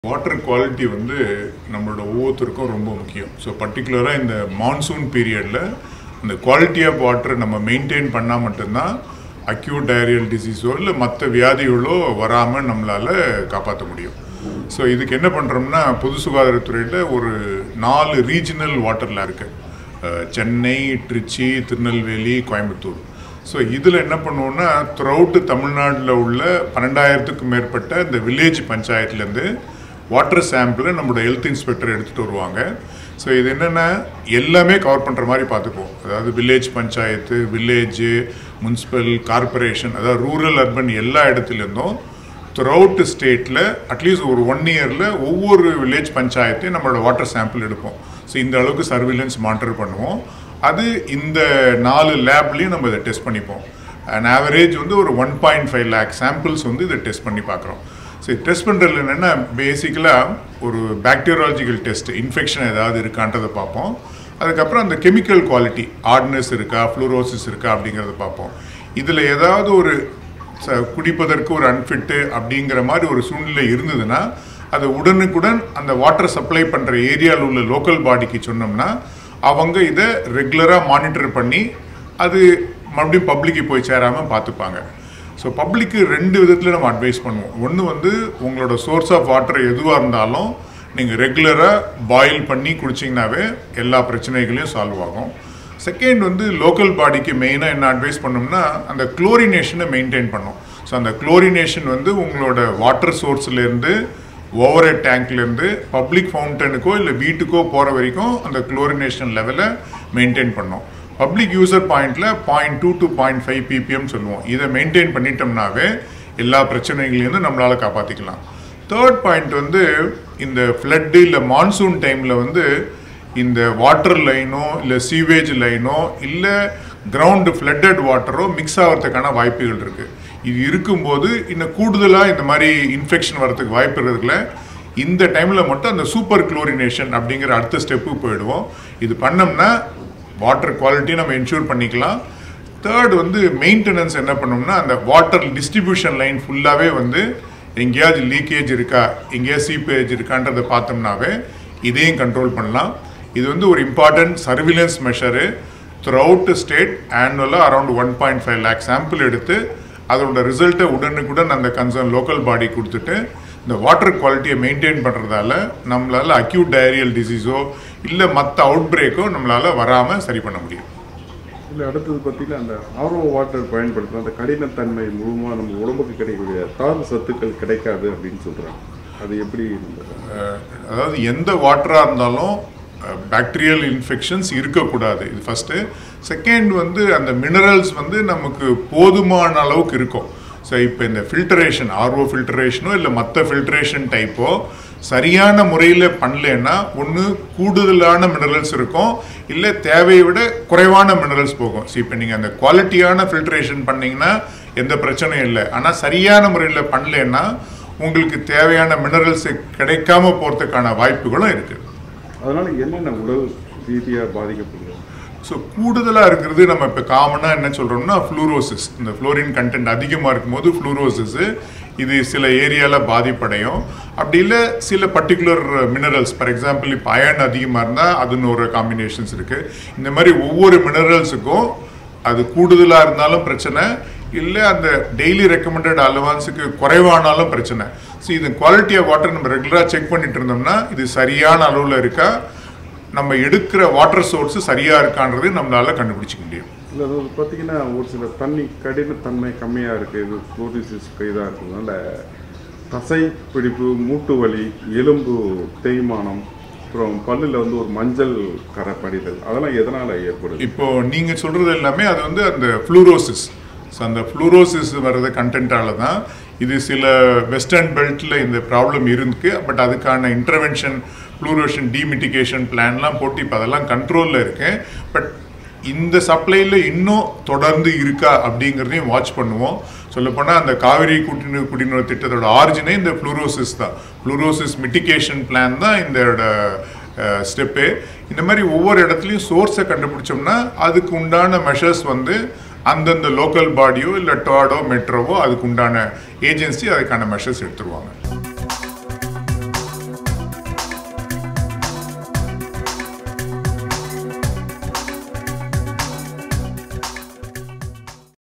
water quality வந்து நம்மளோட ஒவ்வொருத்தருக்கும் ரொம்ப முக்கியம் ஸோ பர்டிகுலராக இந்த மான்சூன் பீரியடில் இந்த குவாலிட்டி ஆஃப் வாட்டரை நம்ம மெயின்டைன் பண்ணால் மட்டும்தான் அக்யூட் டயரியல் டிசீஸோ இல்லை மற்ற வியாதிகளோ வராமல் நம்மளால் காப்பாற்ற முடியும் ஸோ இதுக்கு என்ன பண்ணுறோம்னா பொது சுகாதாரத்துறையில் ஒரு நாலு ரீஜனல் வாட்டர்லாம் இருக்குது சென்னை திருச்சி திருநெல்வேலி கோயம்புத்தூர் ஸோ இதில் என்ன பண்ணுவோம்னா த்ரூஅவுட் தமிழ்நாட்டில் உள்ள பன்னெண்டாயிரத்துக்கும் மேற்பட்ட இந்த வில்லேஜ் பஞ்சாயத்துலேருந்து வாட்டர் சாம்பிளை நம்மளோட ஹெல்த் இன்ஸ்பெக்டர் எடுத்துகிட்டு வருவாங்க ஸோ இது என்னென்னா எல்லாமே கவர் பண்ணுற மாதிரி பார்த்துக்குவோம் அதாவது village panchayat village municipal corporation அதாவது ரூரல் அர்பன் எல்லா இடத்துலேருந்தும் த்ரூஅவுட் ஸ்டேட்டில் அட்லீஸ்ட் ஒரு ஒன் இயரில் ஒவ்வொரு வில்லேஜ் பஞ்சாயத்தையும் நம்மளோட வாட்டர் சாம்பிள் எடுப்போம் ஸோ இந்த அளவுக்கு சர்வீலன்ஸ் மானிட்டர் பண்ணுவோம் அது இந்த நாலு லேப்லேயும் நம்ம இதை டெஸ்ட் பண்ணிப்போம் அண்ட் ஆவரேஜ் வந்து ஒரு one point five lakh samples வந்து இதை டெஸ்ட் பண்ணி பார்க்குறோம் ஸோ டெஸ்ட் பண்ணுறதுல என்னென்னா பேசிக்கலாக ஒரு பாக்டீரியாலஜிக்கல் டெஸ்ட் இன்ஃபெக்ஷன் ஏதாவது இருக்கான்றதை பார்ப்போம் அதுக்கப்புறம் அந்த கெமிக்கல் குவாலிட்டி ஆர்ட்னஸ் இருக்கா ஃப்ளூரோசிஸ் இருக்கா அப்படிங்கிறத பார்ப்போம் இதில் ஏதாவது ஒரு ச குடிப்பதற்கு ஒரு அன்ஃபிட்டு அப்படிங்கிற மாதிரி ஒரு சூழ்நிலை இருந்ததுன்னா அதை உடனுக்குடன் அந்த வாட்டர் சப்ளை பண்ணுற ஏரியாவில் உள்ள லோக்கல் பாடிக்கு சொன்னோம்னா அவங்க இதை ரெகுலராக மானிட்டர் பண்ணி அது மறுபடியும் பப்ளிக்கு போய் சேராமல் பார்த்துப்பாங்க ஸோ பப்ளிக்கு ரெண்டு விதத்தில் நம்ம அட்வைஸ் பண்ணுவோம் ஒன்று வந்து உங்களோட சோர்ஸ் ஆஃப் வாட்டர் எதுவாக இருந்தாலும் நீங்கள் ரெகுலராக பாயில் பண்ணி குடிச்சிங்கனாவே எல்லா பிரச்சனைகளையும் சால்வ் ஆகும் செகண்ட் வந்து லோக்கல் பாடிக்கு மெயினாக என்ன அட்வைஸ் பண்ணோம்னா அந்த குளோரினேஷனை மெயின்டைன் பண்ணும் ஸோ அந்த குளோரினேஷன் வந்து உங்களோட வாட்டர் சோர்ஸ்லேருந்து ஓவர் ஹெட் டேங்க்லேருந்து பப்ளிக் ஃபவுண்டனுக்கோ இல்லை வீட்டுக்கோ போகிற வரைக்கும் அந்த குளோரினேஷன் லெவலை மெயின்டைன் பண்ணும் பப்ளிக் யூசர் பாயிண்டில் point two to point five PPM சொல்லுவோம் இதை மெயின்டைன் பண்ணிட்டோம்னாவே எல்லா பிரச்சனைகளையும் நம்மளால் காப்பாற்றிக்கலாம் தேர்ட் பாயிண்ட் வந்து இந்த ஃப்ளட்டு இல்லை மான்சூன் டைமில் வந்து இந்த வாட்டர் லைனோ இல்லை சீவேஜ் லைனோ இல்லை கிரவுண்டு ஃப்ளட்டட் வாட்டரோ மிக்ஸ் ஆகிறதுக்கான வாய்ப்புகள் இருக்குது இது இருக்கும்போது இன்னும் கூடுதலாக இந்த மாதிரி இன்ஃபெக்ஷன் வரதுக்கு வாய்ப்பு இருக்கிறதுல இந்த டைமில் மட்டும் அந்த சூப்பர் குளோரினேஷன் அப்படிங்கிற அடுத்த ஸ்டெப்பு போயிடுவோம் இது பண்ணோம்னா வாட்டர் குவாலிட்டி நம்ம என்ஷூர் பண்ணிக்கலாம் தேர்ட் வந்து மெயின்டெனன்ஸ் என்ன பண்ணோம்னா அந்த வாட்டர் டிஸ்ட்ரிபியூஷன் லைன் ஃபுல்லாகவே வந்து எங்கேயாவது லீக்கேஜ் இருக்கா எங்கேயாவது சீப்பேஜ் இருக்கான்றதை பார்த்தோம்னாவே இதையும் கண்ட்ரோல் பண்ணலாம் இது வந்து ஒரு important surveillance measure throughout state ஆனுவலாக around one point five lakh sample எடுத்து அதோட ரிசல்ட்டை உடனுக்குடன் அந்த கன்சர்ன் லோக்கல் பாடி கொடுத்துட்டு இந்த வாட்டர் குவாலிட்டியை மெயின்டைன் பண்ணுறதால நம்மளால் அக்யூட் டயரியல் டிசீஸோ இல்லை மற்ற அவுட் பிரேக்கோ நம்மளால் வராமல் சரி பண்ண முடியும் இல்லை அடுத்தது பார்த்தீங்கன்னா அந்த ஆர்ஓ வாட்டர் பயன்படுத்துகிற அந்த கடினத்தன்மை முழுமையாக நம்ம உடம்புக்கு கிடைக்கக்கூடிய தாது சத்துக்கள் கிடைக்காது அப்படின்னு சொல்கிறாங்க அது எப்படி அஹ், அதாவது எந்த வாட்டராக இருந்தாலும் பாக்டீரியல் இன்ஃபெக்ஷன்ஸ் இருக்கக்கூடாது இது ஃபஸ்ட்டு செகண்ட் வந்து அந்த மினரல்ஸ் வந்து நமக்கு போதுமான அளவுக்கு இருக்கும் ஸோ இப்போ இந்த ஃபில்டரேஷன் ஆர்ஓ ஃபில்டரேஷனோ இல்லை மற்ற ஃபில்டரேஷன் டைப்போ சரியான முறையில் பண்ணலன்னா ஒன்று கூடுதலான மினரல்ஸ் இருக்கும் இல்லை தேவையை விட குறைவான மினரல்ஸ் போகும் ஸோ இப்போ நீங்கள் அந்த குவாலிட்டியான ஃபில்டரேஷன் பண்ணீங்கன்னா எந்த பிரச்சனையும் இல்லை ஆனால் சரியான முறையில் பண்ணலன்னா உங்களுக்கு தேவையான மினரல்ஸ் கிடைக்காம போகிறதுக்கான வாய்ப்புகளும் இருக்குது அதனால என்னென்ன உடல் ரீதியாக பாதிக்கப்படுது ஸோ கூடுதலாக இருக்கிறது நம்ம இப்போ காமனாக என்ன சொல்கிறோம்னா ஃப்ளூரோசிஸ் இந்த ஃப்ளோரின் கண்டென்ட் அதிகமாக இருக்கும்போது ஃப்ளூரோசிஸ் இது சில ஏரியாவில் பாதிப்படையும் அப்படி இல்லை சில பர்டிகுலர் மினரல்ஸ் ஃபார் எக்ஸாம்பிள் இப்போ அயர்ன் அதிகமாக இருந்தால் அதுன்னு ஒரு காம்பினேஷன்ஸ் இருக்குது இந்த மாதிரி ஒவ்வொரு மினரல்ஸுக்கும் அது கூடுதலாக இருந்தாலும் பிரச்சனை இல்லை அந்த டெய்லி ரெக்கமெண்டட் அலவன்ஸுக்கு குறைவானாலும் பிரச்சனை ஸோ இது குவாலிட்டி ஆஃப் வாட்டர் நம்ம ரெகுலராக செக் பண்ணிட்டு இருந்தோம்னா இது சரியான அளவில் இருக்கா நம்ம எடுக்கிற வாட்டர் சோர்ஸ் சரியாக இருக்கான்றது நம்மளால கண்டுபிடிச்சிக்க முடியும் இல்லை அது பார்த்தீங்கன்னா ஒரு சில தண்ணி கடினத்தன்மை கம்மியாக இருக்குது இது குளோரிசிஸ்க்கு இதாக இருக்கிறதுனால தசை பிடிப்பு மூட்டு வலி எலும்பு தேய்மானம் அப்புறம் பல்லில் வந்து ஒரு மஞ்சள் கரை படிதல் அதெல்லாம் எதனால் ஏற்படுது இப்போ நீங்க சொல்றது எல்லாமே அது வந்து அந்த ஃப்ளூரோசிஸ் ஸோ அந்த ஃப்ளூரோசிஸ் வர்றது கண்டென்ட்டால தான் இது சில வெஸ்டர்ன் பெல்ட்டில் இந்த ப்ராப்ளம் இருக்கு பட் அதுக்கான இன்டர்வென்ஷன் ஃப்ளூரோஷன் டிமிட்டிகேஷன் பிளான்லாம் போட்டு இப்போ அதெல்லாம் கண்ட்ரோலில் இருக்கு பட் இந்த சப்ளையில் இன்னும் தொடர்ந்து இருக்கா அப்படிங்கிறதையும் வாட்ச் பண்ணுவோம் சொல்லப்போனால் அந்த காவிரி குடிநீர் குடிநீர் திட்டத்தோட ஆரிஜினே இந்த ஃப்ளூரோசிஸ் தான் ஃப்ளூரோசிஸ் மிட்டிகேஷன் பிளான் தான் இதோட ஸ்டெப்பு இந்த மாதிரி ஒவ்வொரு இடத்துலையும் சோர்ஸை கண்டுபிடிச்சோம்னா அதுக்கு உண்டான மெஷர்ஸ் வந்து அந்தந்த லோக்கல் பாடியோ இல்லை டாடோ மெட்ரோவோ அதுக்கு உண்டான ஏஜென்சி அதுக்கான மெஷர்ஸ் எடுத்துருவாங்க